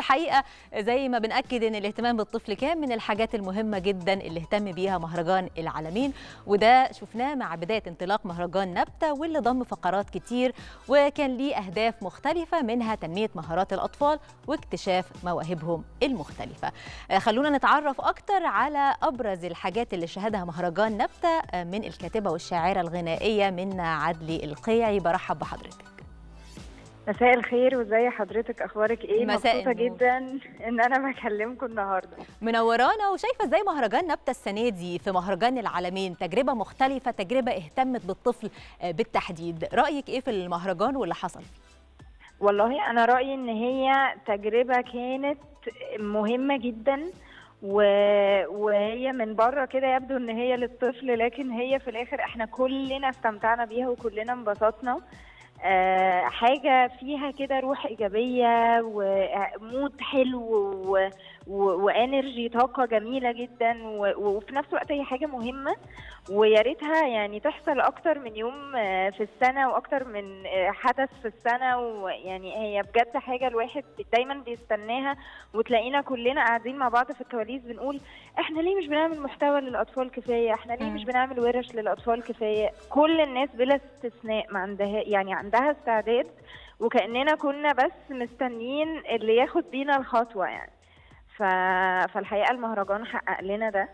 الحقيقه زي ما بناكد ان الاهتمام بالطفل كان من الحاجات المهمه جدا اللي اهتم بيها مهرجان العالمين وده شفناه مع بدايه انطلاق مهرجان نبته واللي ضم فقرات كتير وكان ليه اهداف مختلفه منها تنميه مهارات الاطفال واكتشاف مواهبهم المختلفه خلونا نتعرف اكتر على ابرز الحاجات اللي شهدها مهرجان نبته من الكاتبه والشاعره الغنائيه منى عدلي القيعي برحب بحضرتك مساء الخير وازي حضرتك اخبارك ايه مساء مبسوطه النور. جدا ان انا بكلمكم النهارده منورانا وشايفه ازاي مهرجان نبته السنه دي في مهرجان العالمين تجربه مختلفه تجربه اهتمت بالطفل آه، بالتحديد رايك ايه في المهرجان واللي حصل والله انا رايي ان هي تجربه كانت مهمه جدا و... وهي من بره كده يبدو ان هي للطفل لكن هي في الاخر احنا كلنا استمتعنا بيها وكلنا انبسطنا آه، حاجة فيها كده روح إيجابية ومود حلو و... و... وانرجي طاقة جميلة جدا و... وفي نفس الوقت هي حاجة مهمة ويا ريتها يعني تحصل أكتر من يوم آه، في السنة وأكتر من آه، حدث في السنة ويعني هي بجد حاجة الواحد دايما بيستناها وتلاقينا كلنا قاعدين مع بعض في الكواليس بنقول احنا ليه مش بنعمل محتوى للأطفال كفاية احنا ليه مم. مش بنعمل ورش للأطفال كفاية كل الناس بلا استثناء ما عندها يعني عندها استعداد وكأننا كنا بس مستنيين اللي ياخد بينا الخطوة يعني ف... فالحقيقة المهرجان حقق لنا ده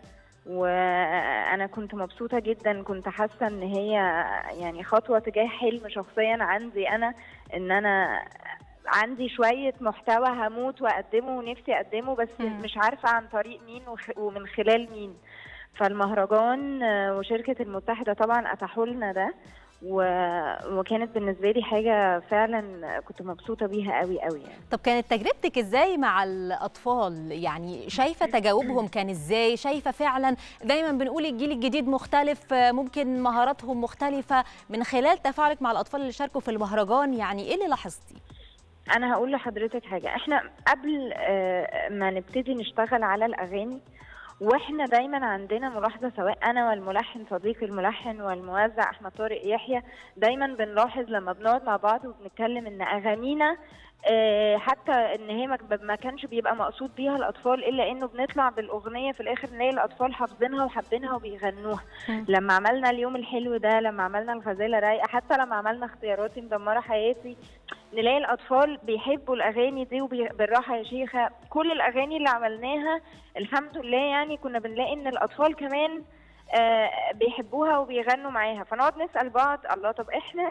وانا كنت مبسوطه جدا كنت حاسه ان هي يعني خطوه تجاه حلم شخصيا عندي انا ان انا عندي شويه محتوى هموت واقدمه ونفسي اقدمه بس مم. مش عارفه عن طريق مين وخ- ومن خلال مين فالمهرجان آه، وشركه المتحده طبعا اتاحوا لنا ده و... وكانت بالنسبه لي حاجه فعلا كنت مبسوطه بيها قوي قوي يعني طب كانت تجربتك ازاي مع الاطفال يعني شايفه تجاوبهم كان ازاي شايفه فعلا دايما بنقول الجيل الجديد مختلف آه، ممكن مهاراتهم مختلفه من خلال تفاعلك مع الاطفال اللي شاركوا في المهرجان يعني ايه اللي لاحظتي انا هقول لحضرتك حاجه احنا قبل آه، ما نبتدي نشتغل على الاغاني واحنا دايما عندنا ملاحظه سواء انا والملحن صديقي الملحن والموزع احمد طارق يحيى دايما بنلاحظ لما بنقعد مع بعض وبنتكلم ان اغانينا آه، حتى ان هي ما- ما كانش بيبقى مقصود بيها الاطفال الا انه بنطلع بالاغنيه في الاخر نلاقي الاطفال حافظينها وحابينها وبيغنوها مم. لما عملنا اليوم الحلو ده لما عملنا الغزاله رايقه حتى لما عملنا اختياراتي مدمره حياتي نلاقي الاطفال بيحبوا الاغاني دي وبالراحه يا شيخه كل الاغاني اللي عملناها الحمد لله يعني كنا بنلاقي ان الاطفال كمان آه، بيحبوها وبيغنوا معاها فنقعد نسال بعض الله طب احنا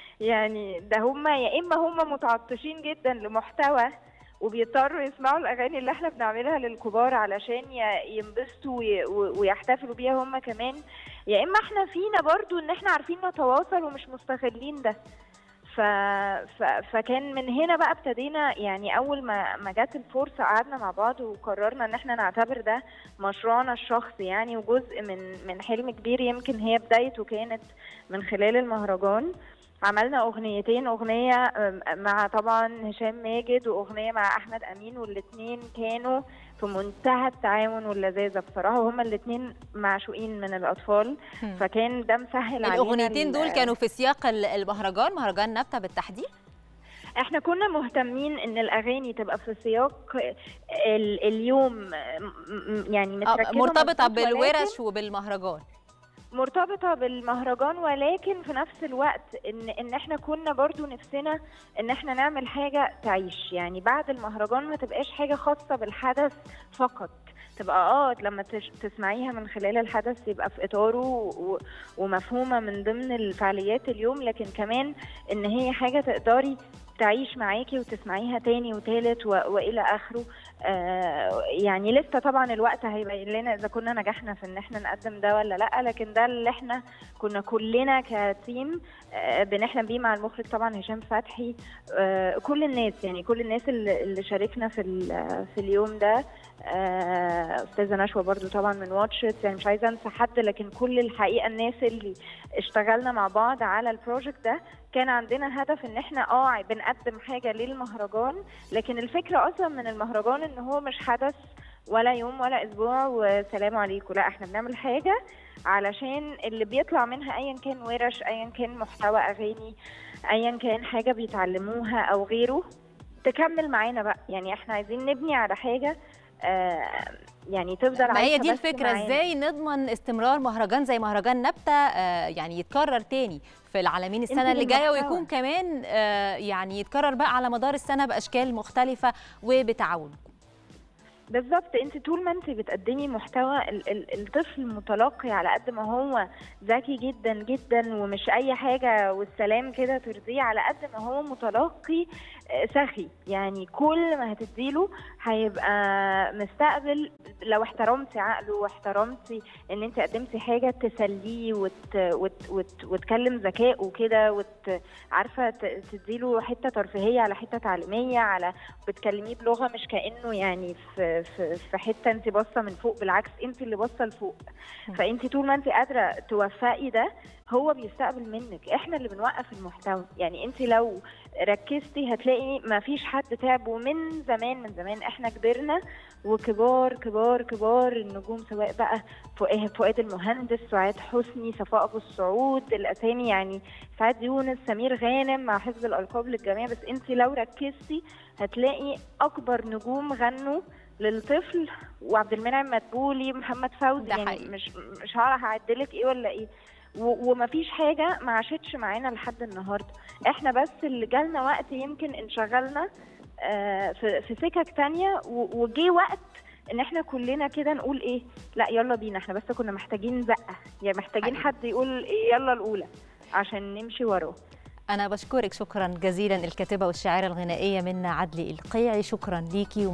يعني ده هم يا اما هم متعطشين جدا لمحتوى وبيضطروا يسمعوا الاغاني اللي احنا بنعملها للكبار علشان ي- ينبسطوا وي- و- ويحتفلوا بيها هم كمان يا اما احنا فينا برضو ان احنا عارفين نتواصل ومش مستغلين ده ف... ف... فكان من هنا بقى ابتدينا يعني اول ما ما جت الفرصه قعدنا مع بعض وقررنا ان احنا نعتبر ده مشروعنا الشخصي يعني وجزء من من حلم كبير يمكن هي بدايته كانت من خلال المهرجان عملنا اغنيتين اغنيه أم، مع طبعا هشام ماجد واغنيه مع احمد امين والاثنين كانوا في منتهى التعاون واللذاذه بصراحه وهما الاثنين معشوقين من الاطفال مم. فكان ده مسهل علينا الاغنيتين ال- دول كانوا في سياق ال- المهرجان مهرجان نبته بالتحديد احنا كنا مهتمين ان الاغاني تبقى في سياق ال اليوم م- م- يعني آه، متركبه مرتبطه مظبوط، ولكن بالورش وبالمهرجان مرتبطه بالمهرجان ولكن في نفس الوقت ان ان احنا كنا برضو نفسنا ان احنا نعمل حاجه تعيش يعني بعد المهرجان ما تبقاش حاجه خاصه بالحدث فقط تبقى اه لما تش- تسمعيها من خلال الحدث يبقى في اطاره و- ومفهومه من ضمن الفعاليات اليوم لكن كمان ان هي حاجه تقدري تعيش معاكي وتسمعيها تاني وتالت و... والى اخره آه يعني لسه طبعا الوقت هيبين لنا اذا كنا نجحنا في ان احنا نقدم ده ولا لا لكن ده اللي احنا كنا كلنا كتيم آه بنحلم بيه مع المخرج طبعا هشام فتحي آه كل الناس يعني كل الناس اللي, اللي شاركنا في ال- في اليوم ده آه، استاذه نشوى برضو طبعا من واتشت يعني مش عايزه انسى حد لكن كل الحقيقه الناس اللي اشتغلنا مع بعض على البروجكت ده كان عندنا هدف ان احنا اه بنقدم حاجه للمهرجان لكن الفكره اصلا من المهرجان ان هو مش حدث ولا يوم ولا اسبوع وسلام عليكم لا احنا بنعمل حاجه علشان اللي بيطلع منها ايا كان ورش ايا كان محتوى اغاني ايا كان حاجه بيتعلموها او غيره تكمل معانا بقى يعني احنا عايزين نبني على حاجه آه يعني تفضل ما هي عايشة دي بس الفكره معانا. ازاي نضمن استمرار مهرجان زي مهرجان نبته آه، يعني يتكرر تاني في العالمين السنه انت اللي جايه بالمحتوى. ويكون كمان آه، يعني يتكرر بقى على مدار السنه باشكال مختلفه وبتعاون بالظبط انت طول ما انت بتقدمي محتوى ال- ال- الطفل متلقي على قد ما هو ذكي جدا جدا ومش اي حاجه والسلام كده ترضيه على قد ما هو متلقي آه، سخي يعني كل ما هتديله هيبقى مستقبل لو احترمتي عقله واحترمتي ان انت قدمتي حاجه تسليه وت وت وت وتكلم ذكائه كده وت عارفه ت- تديله حته ترفيهيه على حته تعليميه على بتكلميه بلغه مش كانه يعني في في في حته انت باصه من فوق بالعكس انت اللي باصه لفوق فانت طول ما انت قادره توفقي ده هو بيستقبل منك احنا اللي بنوقف المحتوى يعني انت لو ركزتي هتلاقي ما فيش حد تعب ومن زمان من زمان احنا كبرنا وكبار كبار كبار النجوم سواء بقى فؤاد فؤاد المهندس سعاد حسني صفاء ابو السعود الاسامي يعني سعاد يونس سمير غانم مع حفظ الالقاب للجميع بس انت لو ركزتي هتلاقي اكبر نجوم غنوا للطفل وعبد المنعم مدبولي محمد فوزي ده يعني حقيقي. مش مش هعرف اعدلك ايه ولا ايه و- ومفيش حاجه ما عاشتش معانا لحد النهارده احنا بس اللي جالنا وقت يمكن انشغلنا آه، في في سكك تانية و- وجه وقت ان احنا كلنا كده نقول ايه لا يلا بينا احنا بس كنا محتاجين زقه يعني محتاجين حقيقي. حد يقول إيه يلا الاولى عشان نمشي وراه انا بشكرك شكرا جزيلا الكاتبه والشاعره الغنائيه منى عدلي القيعي شكرا ليكي